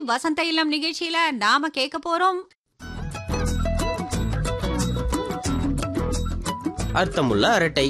வசந்த இல்லம் நிகழ்ச்சியில நாம கேட்க போறோம் அர்த்தமுள்ள அரட்டை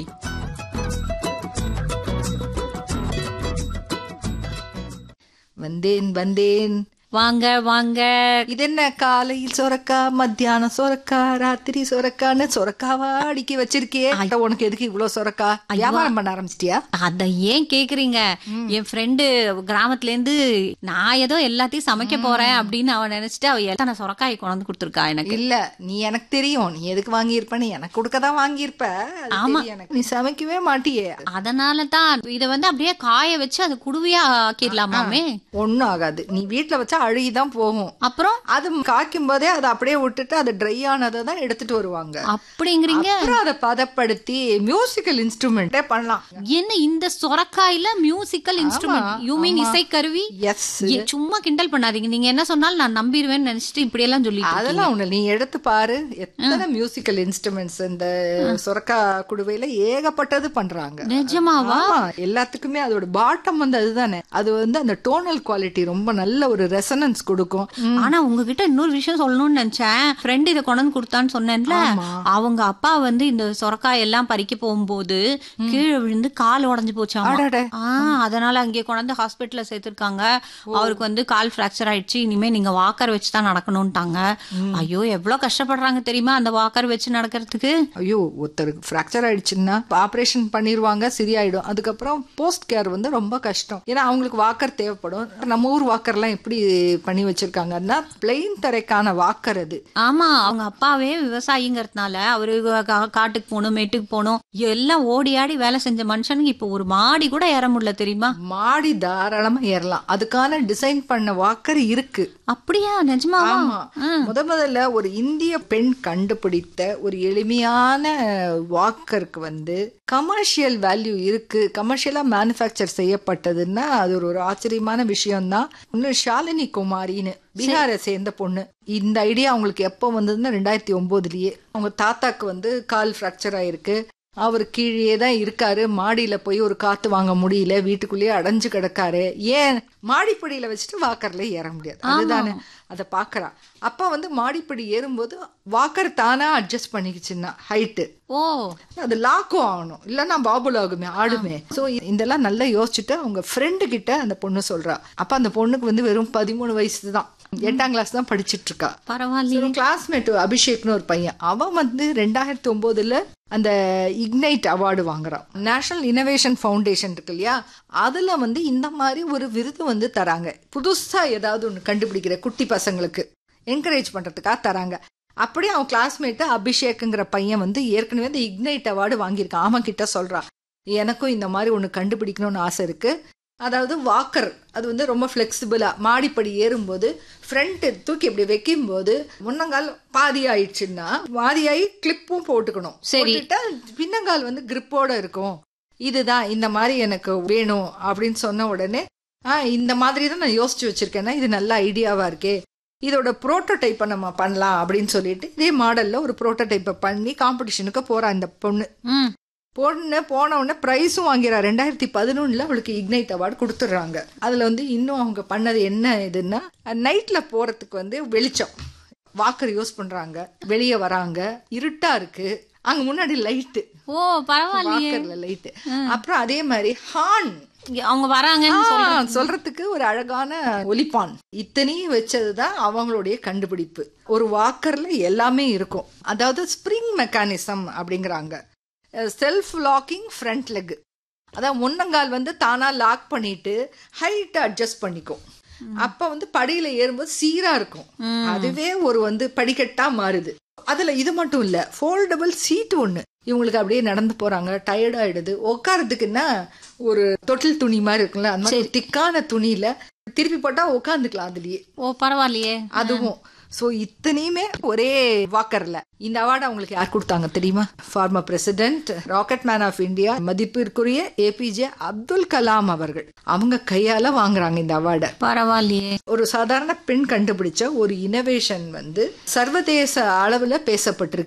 வந்தேன் வந்தேன் வாங்க வாங்க இது என்ன காலையில் சொரக்கா மத்தியானம் சொரக்கா ராத்திரி சொரக்கான்னு சொரக்காவா அடிக்கி வச்சிருக்கியே அட, உனக்கு எதுக்கு இவ்வளவு சொரக்கா வியாபாரம் பண்ண ஆரம்பிச்சிட்டியா அத ஏன் கேக்குறீங்க என் ஃப்ரெண்டு கிராமத்துல இருந்து நான் ஏதோ எல்லாத்தையும் சமைக்க போறேன் அப்படின்னு அவ நினைச்சிட்டு அவ எத்தனை சொரக்காய் கொண்டு வந்து கொடுத்துருக்கா எனக்கு இல்ல நீ எனக்கு தெரியும் நீ எதுக்கு வாங்கியிருப்ப நீ எனக்கு கொடுக்க தான் வாங்கியிருப்ப அது ஆமா. தெரியும் எனக்கு. நீ சமைக்கவே மாட்டியே அதனால தான் இத வந்து அப்படியே காய வச்சு அது குடுவையா ஆக்கிடலாமாமே ஒண்ணும் ஆகாது நீ வீட்ல வச்சா அழுகிதான் போகும் அப்புறம் அது காய்க்கும் போதே அதை அப்படியே விட்டுட்டு அது ட்ரை ஆனதை தான் எடுத்துட்டு வருவாங்க அப்படிங்கிறீங்க அப்புறம் அதை பதப்படுத்தி மியூசிக்கல் இன்ஸ்ட்ருமெண்ட்டே பண்ணலாம் என்ன இந்த சொரக்காயில மியூசிக்கல் இன்ஸ்ட்ருமெண்ட் யூ மீன் இசைக்கருவி எஸ் ஏ, சும்மா கிண்டல் பண்ணாதீங்க நீங்க என்ன சொன்னாலும் நான் நம்பிடுவேன்னு நினைச்சிட்டு இப்படி எல்லாம் சொல்லிட்டு அதெல்லாம் ஒண்ணு நீ எடுத்து பாரு எத்தனை மியூசிக்கல் இன்ஸ்ட்ருமெண்ட்ஸ் இந்த சுரக்கா குடுவையில ஏகப்பட்டது பண்றாங்க நிஜமாவா ஆமா எல்லாத்துக்குமே அதோட பாட்டம் வந்து அதுதானே அது வந்து அந்த டோனல் குவாலிட்டி ரொம்ப நல்ல ஒரு ரெசனன்ஸ் கொடுக்கும் ஆனா உங்ககிட்ட இன்னொரு விஷயம் சொல்லணும்னு நினைச்சேன் ஃப்ரெண்ட் இதை கொண்டு வந்து கொடுத்தான்னு சொன்னேன்ல அவங்க அப்பா வந்து இந்த சொரக்காய் எல்லாம் பறிக்க போகும்போது கீழே விழுந்து கால் உடைஞ்சு போச்சாமா அடடே. ஆ அதனால அங்கே கொண்டாந்து ஹாஸ்பிட்டல்ல சேர்த்திருக்காங்க அவருக்கு வந்து கால் ஃபிராக்சர் ஆயிடுச்சு இனிமே நீங்க வாக்கர் வச்சு தான் நடக்கணும்ட்டாங்க ஐயோ எவ்வளவு கஷ்டப்படுறாங்க தெரியுமா அந்த வாக்கர் வச்சு நடக்கிறதுக்கு ஐயோ ஒருத்தருக்கு ஃப்ராக்சர் ஆயிடுச்சுன்னா ஆபரேஷன் பண்ணிருவாங்க சரியாயிடும் அதுக்கப்புறம் போஸ்ட் கேர் வந்து ரொம்ப கஷ்டம் ஏன்னா அவங்களுக்கு வாக்கர் தேவைப்படும் நம்ம ஊர் வாக்கர்லாம் எப்படி பண்ணி வச்சிருக்காங்கன்னா பிளெயின் தரைக்கான வாக்கர் அது ஆமா அவங்க அப்பாவே விவசாயிங்கிறதுனால அவரு கா- காட்டுக்கு போகணும் மேட்டுக்கு போகணும் எல்லாம் ஓடி ஆடி வேலை செஞ்ச மனுஷனுக்கு இப்போ ஒரு மாடி கூட ஏற முடியல தெரியுமா மாடி தாராளமா ஏறலாம் அதுக்கான டிசைன் பண்ண வாக்கர் இருக்கு அப்படியா நிஜமாவா ஆமா முத முதல்ல ஒரு இந்திய பெண் கண்டுபிடித்த ஒரு எளிமையான வாக்கருக்கு வந்து கமர்ஷியல் வேல்யூ இருக்கு கமர்ஷியலா மேனுஃபேக்சர் செய்யப்பட்டதுன்னா அது ஒரு ஒரு ஆச்சரியமான விஷயம்தான் இன்னும் ஷாலினி குமாரின்னு பீகாரை சேர்ந்த பொண்ணு இந்த ஐடியா அவங்களுக்கு எப்போ வந்ததுன்னா ரெண்டாயிரத்தி ஒன்பதுலயே அவங்க தாத்தாக்கு வந்து கால் ஃப்ராக்சர் ஆயிருக்கு அவர் கீழே தான் இருக்காரு மாடியில போய் ஒரு காத்து வாங்க முடியல வீட்டுக்குள்ளேயே அடைஞ்சு கிடக்காரு ஏன் மாடிப்படியில வச்சுட்டு வாக்கர்ல ஏற முடியாது அதுதானே அதை பாக்குறா அப்ப வந்து மாடிப்படி ஏறும்போது வாக்கர் தானா அட்ஜஸ்ட் பண்ணிக்கிச்சுன்னா ஹைட்டு ஓ அது லாக்கும் ஆகணும் இல்லைன்னா பாபுல் ஆகுமே ஆடுமே ஸோ இதெல்லாம் நல்லா யோசிச்சுட்டு அவங்க ஃப்ரெண்டு கிட்ட அந்த பொண்ணு சொல்றா அப்ப அந்த பொண்ணுக்கு வந்து வெறும் பதிமூணு வயசு தான் எட்டாம் கிளாஸ் தான் படிச்சிட்டு இருக்கா பரவாயில்லையே கிளாஸ்மேட் அபிஷேக்னு ஒரு பையன் அவன் வந்து ரெண்டாயிரத்தி ஒன்பதுல அந்த இக்னைட் அவார்டு வாங்குறான் நேஷனல் இனோவேஷன் ஃபவுண்டேஷன் இருக்கு இல்லையா அதுல வந்து இந்த மாதிரி ஒரு விருது வந்து தராங்க புதுசா ஏதாவது ஒன்று கண்டுபிடிக்கிற குட்டி பசங்களுக்கு என்கரேஜ் பண்றதுக்காக தராங்க அப்படியே அவன் கிளாஸ்மேட்டு அபிஷேக்குங்கிற பையன் வந்து ஏற்கனவே இந்த இக்னைட் அவார்டு வாங்கியிருக்கான் அவன் கிட்ட சொல்றான் எனக்கும் இந்த மாதிரி ஒன்று கண்டுபிடிக்கணும்னு ஆசை இருக்கு அதாவது வாக்கர் அது வந்து ரொம்ப ஃப்ளெக்சிபிளா மாடிப்படி ஏறும்போது ஃப்ரண்ட் தூக்கி இப்படி வைக்கும்போது முன்னங்கால் பாதி ஆயிடுச்சுன்னா பாதியாகி கிளிப்பும் போட்டுக்கணும் சரி. போட்டுட்டா பின்னங்கால் வந்து கிரிப்போட இருக்கும் இதுதான் இந்த மாதிரி எனக்கு வேணும் அப்படின்னு சொன்ன உடனே ஆ இந்த மாதிரி தான் நான் யோசிச்சு வச்சிருக்கேன்னா இது நல்ல ஐடியாவா இருக்கே இதோட புரோட்டோடைப்பை நம்ம பண்ணலாம் அப்படின்னு சொல்லிட்டு இதே மாடல்ல ஒரு புரோட்டோடைப்பை பண்ணி காம்படிஷனுக்கு போறா இந்த பொண்ணு ம் பொண்ணு போன உடனே ப்ரைஸும் வாங்கிறா ரெண்டாயிரத்தி பதினொன்னுல அவளுக்கு இக்னைட் அவார்டு கொடுத்துட்றாங்க அதுல வந்து இன்னும் அவங்க பண்ணது என்ன இதுன்னா நைட்ல போறதுக்கு வந்து வெளிச்சம் வாக்கர் யூஸ் பண்றாங்க வெளியே வராங்க இருட்டா இருக்கு அங்க முன்னாடி லைட்டு ஓ பரவாயில்லையே வாக்கர்ல லைட்டு அப்புறம் அதே மாதிரி ஹார்ன் அவங்க வராங்கன்னு சொல்றாங்க ஆ, சொல்றதுக்கு ஒரு அழகான ஒலிப்பான் இத்தனையும் வச்சதுதான் அவங்களுடைய கண்டுபிடிப்பு ஒரு வாக்கர்ல எல்லாமே இருக்கும் அதாவது ஸ்ப்ரிங் மெக்கானிசம் அப்படிங்கிறாங்க செல்ஃப் லாக்கிங் ஃப்ரண்ட் லெக் அதான் முன்னங்கால் வந்து தானா லாக் பண்ணிட்டு ஹைட் அட்ஜஸ்ட் பண்ணிக்கும் அப்ப வந்து படியில ஏறும்போது சீரா இருக்கும் அதுவே ஒரு வந்து படிக்கட்டா மாறுது அதுல இது மட்டும் இல்ல ஃபோல்டபுள் சீட் ஒண்ணு இவங்களுக்கு அப்படியே நடந்து போறாங்க டயர்ட் ஆயிடுது உட்காரத்துக்குன்னா ஒரு தொட்டில் துணி மாதிரி இருக்கும்ல அந்த மாதிரி திக்கான துணியில திருப்பி போட்டா உட்காந்துக்கலாம் அதுலயே ஓ பரவாயில்லையே அதுவும் சோ இத்தனையுமே ஒரே வாக்கர்ல இந்த அவார்டு அவங்களுக்கு யார் கொடுத்தாங்க தெரியுமா former president rocket man of India மதிப்பிற்குரிய ஏபிஜே அப்துல் கலாம் அவர்கள் அவங்க கையால வாங்குறாங்க இந்த அவார்டை பரவாயில்லையே ஒரு சாதாரண பெண் கண்டுபிடிச்ச ஒரு இனோவேஷன் வந்து சர்வதேச அளவுல பேசப்பட்டிருக்கு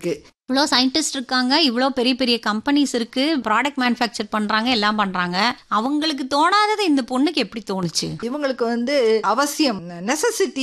இவ்வளோ சயின்டிஸ்ட் இருக்காங்க இவ்வளோ பெரிய பெரிய கம்பெனிஸ் இருக்கு ப்ராடக்ட் மேனுஃபேக்சர் பண்றாங்க எல்லாம் பண்றாங்க அவங்களுக்கு தோணாதது இந்த பொண்ணுக்கு எப்படி தோணுச்சு இவங்களுக்கு வந்து அவசியம் நெசசிட்டி